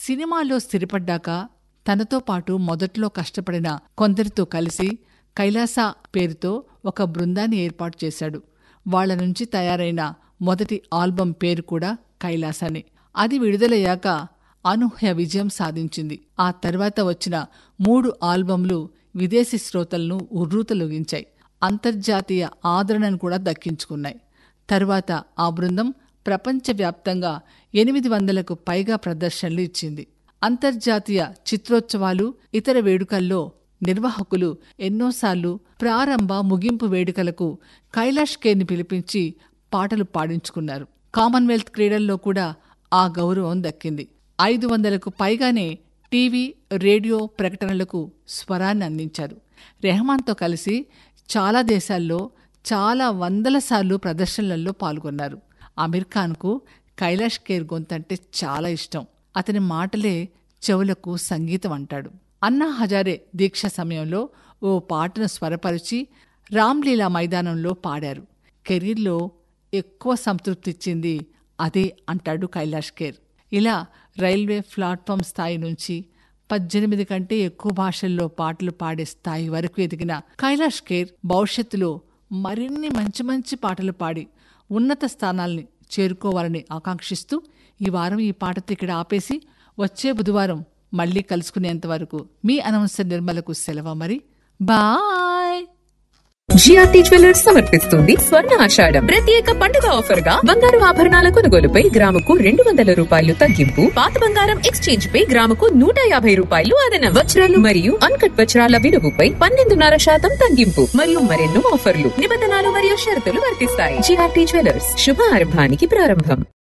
సినిమాలో స్థిరపడ్డాక తనతో పాటు మొదట్లో కష్టపడిన కొందరితో కలిసి కైలాస పేరుతో ఒక బృందాన్ని ఏర్పాటు చేశాడు వాళ్ళ నుంచి తయారైన మొదటి ఆల్బం పేరు కూడా కైలాసనే అది విడుదలయ్యాక అనూహ్య విజయం సాధించింది ఆ తర్వాత వచ్చిన మూడు ఆల్బంలు విదేశీ శ్రోతలను ఉర్రూతలొగించాయి అంతర్జాతీయ ఆదరణను కూడా దక్కించుకున్నాయి తరువాత ఆ బృందం ప్రపంచవ్యాప్తంగా ఎనిమిది వందలకు పైగా ప్రదర్శనలు ఇచ్చింది అంతర్జాతీయ చిత్రోత్సవాలు ఇతర వేడుకల్లో నిర్వాహకులు ఎన్నోసార్లు ప్రారంభ ముగింపు వేడుకలకు కైలాష్ కేర్ని పిలిపించి పాటలు పాడించుకున్నారు కామన్వెల్త్ క్రీడల్లో కూడా ఆ గౌరవం దక్కింది ఐదు వందలకు పైగానే టీవీ రేడియో ప్రకటనలకు స్వరాన్ని అందించారు రెహమాన్తో కలిసి చాలా దేశాల్లో చాలా వందల సార్లు ప్రదర్శనలలో పాల్గొన్నారు అమీర్ ఖాన్కు కైలాష్ కేర్ గొంతంటే చాలా ఇష్టం అతని మాటలే చెవులకు సంగీతం అంటాడు అన్నా హజారే దీక్ష సమయంలో ఓ పాటను స్వరపరిచి రామ్లీలా మైదానంలో పాడారు కెరీర్లో ఎక్కువ సంతృప్తిచ్చింది అదే అంటాడు కైలాష్ కేర్ ఇలా రైల్వే ప్లాట్ఫామ్ స్థాయి నుంచి పద్దెనిమిది కంటే ఎక్కువ భాషల్లో పాటలు పాడే స్థాయి వరకు ఎదిగిన కైలాష్ కేర్ భవిష్యత్తులో మరిన్ని మంచి మంచి పాటలు పాడి ఉన్నత స్థానాల్ని చేరుకోవాలని ఆకాంక్షిస్తూ ఈ వారం ఈ పాటతో ఇక్కడ ఆపేసి వచ్చే బుధవారం మళ్ళీ కలుసుకునేంత వరకు మీ అనవసర నిర్మలకు సెలవు మరి బాయ్ జిఆర్టీ జ్యువెలర్స్ సమర్పిస్తుంది స్వర్ణ ఆషాఢం ప్రత్యేక పండుగ ఆఫర్ గా బంగారు ఆభరణాల కొనుగోలుపై గ్రాముకు రెండు వందల రూపాయలు తగ్గింపు పాత బంగారం ఎక్స్చేంజ్ పై గ్రాముకు నూట యాభై రూపాయలు అదనం వజ్రాలు మరియు అన్కట్ వజ్రాల విలువపై పన్నెండున్నర శాతం తగ్గింపు మరియు మరెన్నో ఆఫర్లు నిబంధనలు మరియు షరతులు వర్తిస్తాయి జిఆర్టీ జ్యువెలర్స్ శుభ ఆరంభానికి ప్రారంభం